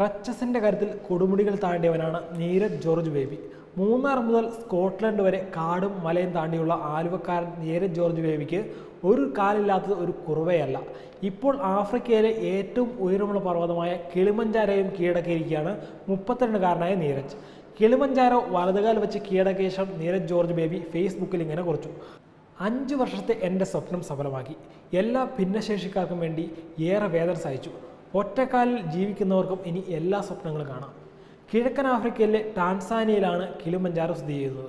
ക്രച്ചസിൻ്റെ കാര്യത്തിൽ കൊടുമുടികൾ താണ്ടിയവനാണ് നീരജ് ജോർജ് ബേബി മൂന്നാർ മുതൽ സ്കോട്ട്ലൻഡ് വരെ കാടും മലയും താണ്ടിയുള്ള ആലുവക്കാരൻ നീരജ് ജോർജ് ബേബിക്ക് ഒരു കാലില്ലാത്തത് ഒരു കുറവയല്ല ഇപ്പോൾ ആഫ്രിക്കയിലെ ഏറ്റവും ഉയരമുള്ള പർവ്വതമായ കിളിമഞ്ചാരയും കീഴടക്കിയിരിക്കുകയാണ് മുപ്പത്തിരണ്ടുകാരനായ നീരജ് കിളിമഞ്ചാരോ വലതുകാൽ വെച്ച് കീഴടക്കിയ ശേഷം നീരജ് ജോർജ് ബേബി ഫേസ്ബുക്കിൽ ഇങ്ങനെ കുറിച്ചു അഞ്ച് വർഷത്തെ എൻ്റെ സ്വപ്നം സഫലമാക്കി എല്ലാ ഭിന്നശേഷിക്കാർക്കും വേണ്ടി ഏറെ വേദന സഹിച്ചു ഒറ്റക്കാലിൽ ജീവിക്കുന്നവർക്കും ഇനി എല്ലാ സ്വപ്നങ്ങളും കാണാം കിഴക്കൻ ആഫ്രിക്കയിലെ ടാൻസാനിയയിലാണ് കിളിമഞ്ചാരോ സ്ഥിതി ചെയ്യുന്നത്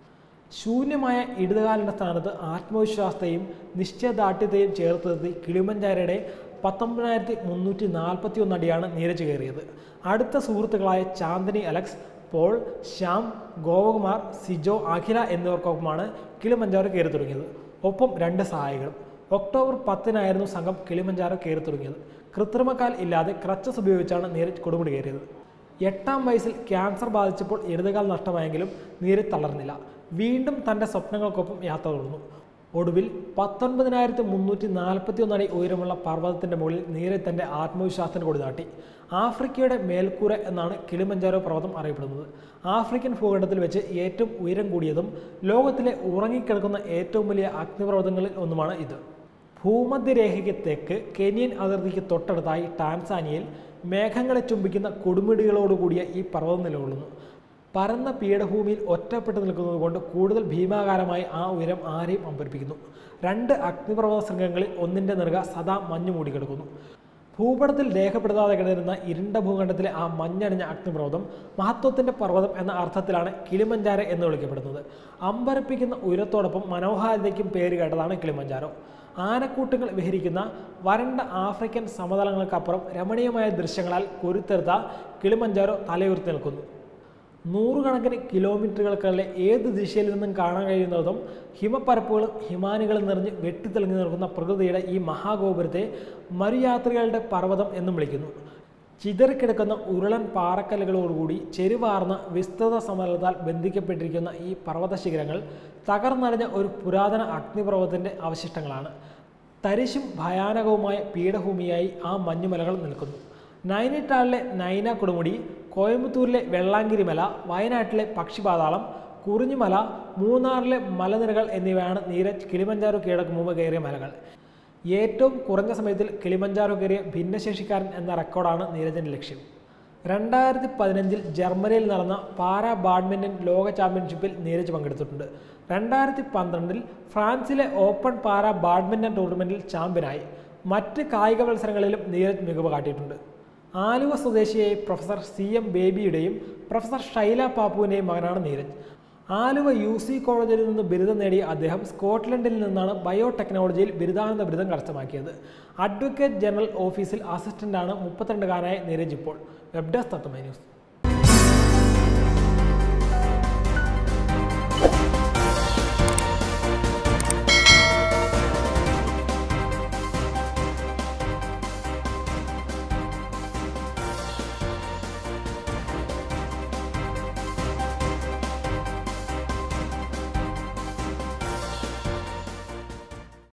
ശൂന്യമായ ഇടതുകാലിൻ്റെ സ്ഥാനത്ത് ആത്മവിശ്വാസത്തെയും നിശ്ചയദാർഢ്യത്തെയും ചേർത്ത് നിർത്തി കിളിമഞ്ചാരയുടെ പത്തൊമ്പതിനായിരത്തി മുന്നൂറ്റി നാൽപ്പത്തി ഒന്ന് അടിയാണ് നീരജ് കയറിയത് അടുത്ത സുഹൃത്തുക്കളായ ചാന്ദിനി അലക്സ് പോൾ ശ്യാം ഗോപകുമാർ സിജോ അഖില എന്നിവർക്കൊപ്പമാണ് കിളിമഞ്ചാരോ കയറി തുടങ്ങിയത് ഒപ്പം രണ്ട് സഹായികളും ഒക്ടോബർ പത്തിനായിരുന്നു സംഘം കിളിമഞ്ചാരോ കയറി തുടങ്ങിയത് കൃത്രിമക്കാൽ ഇല്ലാതെ ക്രച്ചസ് ഉപയോഗിച്ചാണ് നീരജ് കൊടുമുടി കയറിയത് എട്ടാം വയസ്സിൽ ക്യാൻസർ ബാധിച്ചപ്പോൾ ഇടതുകാൽ നഷ്ടമായെങ്കിലും നീരജ് തളർന്നില്ല വീണ്ടും തൻ്റെ സ്വപ്നങ്ങൾക്കൊപ്പം യാത്ര തുടർന്നു ഒടുവിൽ പത്തൊൻപതിനായിരത്തി മുന്നൂറ്റി നാൽപ്പത്തി ഒന്നടി ഉയരമുള്ള പർവ്വതത്തിൻ്റെ മുകളിൽ നീരജ് തൻ്റെ ആത്മവിശ്വാസത്തിന് കൊടി നാട്ടി ആഫ്രിക്കയുടെ മേൽക്കൂര എന്നാണ് കിളിമഞ്ചാരോ പർവ്വതം അറിയപ്പെടുന്നത് ആഫ്രിക്കൻ ഭൂഖണ്ഡത്തിൽ വെച്ച് ഏറ്റവും ഉയരം കൂടിയതും ലോകത്തിലെ ഉറങ്ങിക്കിടക്കുന്ന ഏറ്റവും വലിയ അഗ്നിപർവ്വതങ്ങളിൽ ഒന്നുമാണ് ഇത് ഭൂമധ്യരേഖയ്ക്ക് തെക്ക് കെനിയൻ അതിർത്തിക്ക് തൊട്ടടുത്തായി ടാൻസാനിയയിൽ മേഘങ്ങളെ ചുംബിക്കുന്ന കൊടുമുടികളോടുകൂടിയ ഈ പർവ്വതം നിലകൊള്ളുന്നു പരന്ന പീഠഭൂമിയിൽ ഒറ്റപ്പെട്ടു നിൽക്കുന്നത് കൊണ്ട് കൂടുതൽ ഭീമാകാരമായി ആ ഉയരം ആരെയും അമ്പരിപ്പിക്കുന്നു രണ്ട് അഗ്നിപർവ്വത ശൃംഗങ്ങളിൽ ഒന്നിൻ്റെ നെറുക സദാ മഞ്ഞു മൂടിക്കിടക്കുന്നു ഭൂപടത്തിൽ രേഖപ്പെടുത്താതെ കിടന്നിരുന്ന ഇരുണ്ട ഭൂഖണ്ഡത്തിലെ ആ മഞ്ഞണിഞ്ഞ അഗ്നിപർവ്വതം മഹത്വത്തിൻ്റെ പർവ്വതം എന്ന അർത്ഥത്തിലാണ് കിളിമഞ്ചാര എന്ന് വിളിക്കപ്പെടുന്നത് അമ്പരപ്പിക്കുന്ന ഉയരത്തോടൊപ്പം മനോഹാരിതയ്ക്കും പേര് കേട്ടതാണ് കിളിമഞ്ചാരോ ആനക്കൂട്ടങ്ങൾ വിഹരിക്കുന്ന വരണ്ട ആഫ്രിക്കൻ സമതലങ്ങൾക്കപ്പുറം രമണീയമായ ദൃശ്യങ്ങളാൽ കുരുത്തെടുത്ത കിളിമഞ്ചാരോ തലയുയർത്തി നിൽക്കുന്നു നൂറുകണക്കിന് കിലോമീറ്ററുകൾക്കല്ലേ ഏത് ദിശയിൽ നിന്നും കാണാൻ കഴിയുന്നതും ഹിമപ്പരപ്പുകളും ഹിമാനികളും നിറഞ്ഞ് വെട്ടിത്തിളങ്ങി നിൽക്കുന്ന പ്രകൃതിയുടെ ഈ മഹാഗോപുരത്തെ മരുയാത്രികളുടെ പർവ്വതം എന്നും വിളിക്കുന്നു ചിതറിക്കിടക്കുന്ന ഉരുളൻ പാറക്കല്ലുകളോടുകൂടി ചെരുവാർന്ന വിസ്തൃത സമതലത്താൽ ബന്ധിക്കപ്പെട്ടിരിക്കുന്ന ഈ പർവ്വത ശിഖരങ്ങൾ തകർന്നടിഞ്ഞ ഒരു പുരാതന അഗ്നിപർവ്വതത്തിൻ്റെ അവശിഷ്ടങ്ങളാണ് തരിശും ഭയാനകവുമായ പീഠഭൂമിയായി ആ മഞ്ഞുമലകൾ നിൽക്കുന്നു നൈനിറ്റാളിലെ നൈന കൊടുമുടി കോയമ്പത്തൂരിലെ വെള്ളാങ്കിരി മല വയനാട്ടിലെ പക്ഷിപാതാളം കുറിഞ്ഞുമല മൂന്നാറിലെ മലനിരകൾ എന്നിവയാണ് നീരജ് കിളിമഞ്ചാരോ കീഴടക്ക് മുമ്പ് കയറിയ മലകൾ ഏറ്റവും കുറഞ്ഞ സമയത്തിൽ കിളിമഞ്ചാരോ കയറിയ ഭിന്നശേഷിക്കാരൻ എന്ന റെക്കോർഡാണ് നീരജിൻ്റെ ലക്ഷ്യം രണ്ടായിരത്തി പതിനഞ്ചിൽ ജർമ്മനിയിൽ നടന്ന പാരാ ബാഡ്മിൻ്റൺ ലോക ചാമ്പ്യൻഷിപ്പിൽ നീരജ് പങ്കെടുത്തിട്ടുണ്ട് രണ്ടായിരത്തി പന്ത്രണ്ടിൽ ഫ്രാൻസിലെ ഓപ്പൺ പാരാ ബാഡ്മിൻ്റൺ ടൂർണമെൻറ്റിൽ ചാമ്പ്യനായി മറ്റ് കായിക മത്സരങ്ങളിലും നീരജ് മികവ് കാട്ടിയിട്ടുണ്ട് ആലുവ സ്വദേശിയായ പ്രൊഫസർ സി എം ബേബിയുടെയും പ്രൊഫസർ ഷൈല പാപ്പുവിൻ്റെയും മകനാണ് നീരജ് ആലുവ യു സി കോളേജിൽ നിന്ന് ബിരുദം നേടിയ അദ്ദേഹം സ്കോട്ട്ലൻഡിൽ നിന്നാണ് ബയോടെക്നോളജിയിൽ ബിരുദാനന്ദ ബിരുദം കരസ്ഥമാക്കിയത് അഡ്വക്കേറ്റ് ജനറൽ ഓഫീസിൽ അസിസ്റ്റന്റാണ് മുപ്പത്തിരണ്ടുകാരനായ നീരജ് ഇപ്പോൾ വെബ് ഡെസ്ക് തത്വമൈ ന്യൂസ്